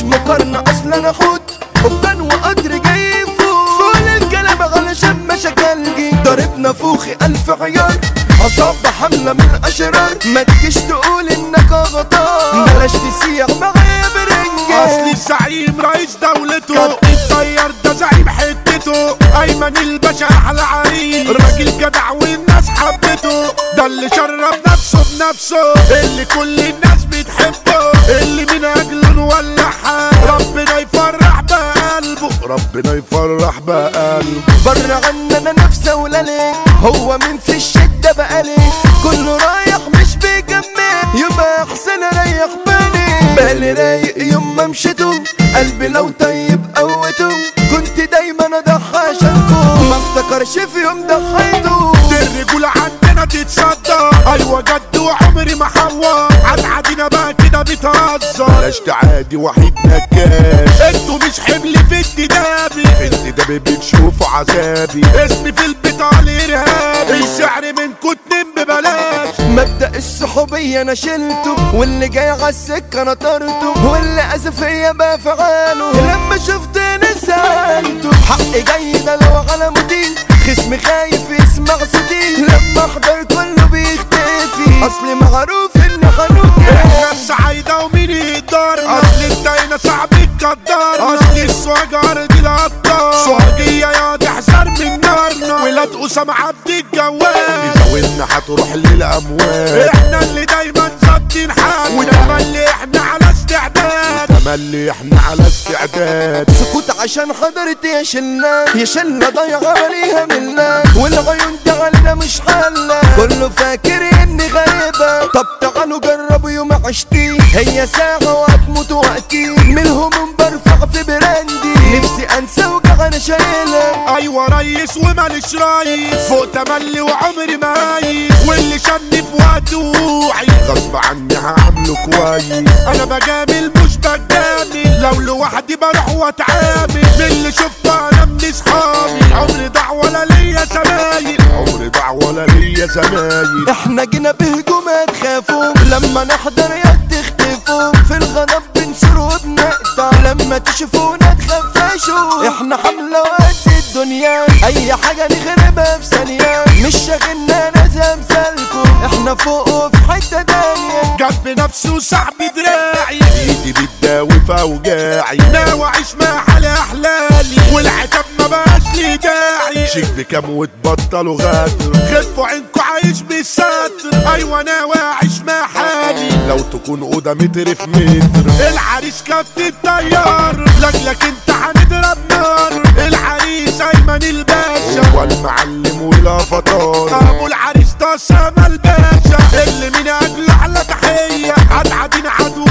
مقارنة اصلا انا حوت قبان وقدر جاي يفوت فول الكلام علشان مشاكل جي ضربنا فوخي الف عيار اصاب حملة من الاشرار ما تجيش تقول انك غطار بلاش تسيح معايا برنجة اصل الزعيم رئيس دولته الطيار ده زعيم حتته ايمن الباشا احلى عريس راجل جدع والناس حبته ده اللي شرف نفسه بنفسه اللي كل الناس بتحبه اللي من اجله نولعها ربنا يفرح بقلبه ربنا يفرح بقلبه بره عنا انا نفسي ولا ليه هو مين في الشدة بقالي كله رايح مش بيكمل يبقى احسن اريح بالي بالي رايق يوم ما مشيتوا قلبي لو طيب قوته كنت دايما اضحى عشانكم ما افتكرش في يوم ضحيته الرجولة عندنا تتصدى ايوه جد وعمري ما حور عدعدينا بقى كده بتهزر بلاش تعادي وحيد نكاش انتوا مش حمل في انتدابي في انتدابي بتشوفوا عذابي اسمي في البتاع الارهابي السعر منكم اتنين ببلاش مبدأ الصحوبية انا شلته واللي جاي على السكة انا طرته واللي اسف فيا بفعاله لما شفتني سألته حقي جاي ده لو على مدير خصمي خايف يسمع صوتي لما احضر كله بيختفي اصلي معروف اني خانوك احنا السعيدة ومين يقدرنا اصل انت هنا صعب تقدرنا اصل السواجر دي الابطال سواجية يا دي احذر من نارنا ولاد اسامة عبد الجواد زاولنا هتروح للاموال احنا اللي دايما ظابطين حالنا وتملي احنا على استعداد تملي احنا على استعداد سكوت عشان حضرت يا شلة يا شلة ضيعة عليها منا والعيون تعالنا مش حلة كله فاكر اني غريبة طب تعالوا جربوا يوم عشتي هي ساعة وهتموت وقتي من الهموم برفع في براندي نفسي انسى وجع انا شايلها ايوه ريس وماليش ريس فوق تملي وعمري ما عايز واللي شني في وقت وعي غصب عني هعمله كويس انا بجامل مش بجامل لو لوحدي بروح واتعامل من اللي شفته انا من اصحابي عمري ضاع ولا ليا زمايل عمري ضاع ولا ليا زمايل احنا جينا بهجومات تخافوا لما نحضر يا تختفوا في الغضب بنصر وبنقطع لما تشوفونا تخفشوا احنا حملة وقت الدنيا اي حاجة نخربها في ثانية مش شاغلنا ناس امثالكم احنا فوق وفي حتة تانية جنب نفسه صاحب دراعي ايدي بتداوي في اوجاعي ناوي اعيش مع حالي احلالي والعتاب ما بقاش لي داعي شيك بكام وتبطلوا غدر خفوا عينكوا عايش بالستر ايوه ناوي اعيش مع حالي لو تكون اوضه متر في متر العريس كابت الطيار لاجلك انت هنضرب نار العريس ايمن الباشا هو المعلم ولا فطار ابو العريس ده سما الباشا اللي من اجله على تحيه عدعدين عدو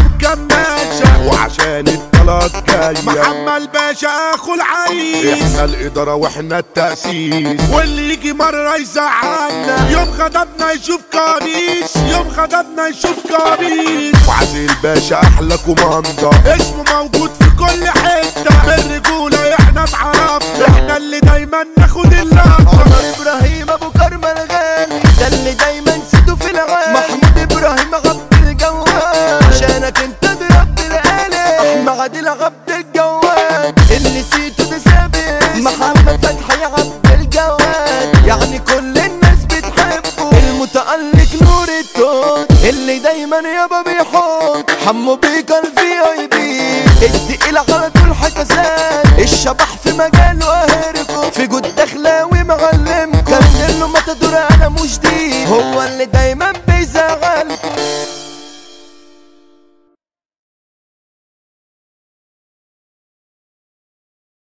كماشة وعشان الطلات جاية محمد باشا اخو العريس احنا الادارة واحنا التأسيس واللي يجي مرة يزعلنا يوم غضبنا يشوف قميص يوم غضبنا يشوف قميص وعزيز باشا احلى كوماندا اسمه موجود في كل حتة بالرجولة احنا اتعرفنا احنا اللي دايما ناخد اللقطة عمر ابراهيم ابو كرم الغالي ده اللي دايما نسيته في العالي محمود ابراهيم عبد الجواد عشانك انت ضربت الالي احمد عادل عبد الجواد اللي نسيته ده ثابت محمد فتحي عبد الجواد يعني كل الناس بتحبه المتألق نور التوت اللي دايما يابا بيحط حمو بيكا الفي اي بي التقيل على طول حكسات الشبح في مجاله اهركم في جود دخلاوي معلمكم كان له ما تدور انا مش دي هو اللي دايما بيزعل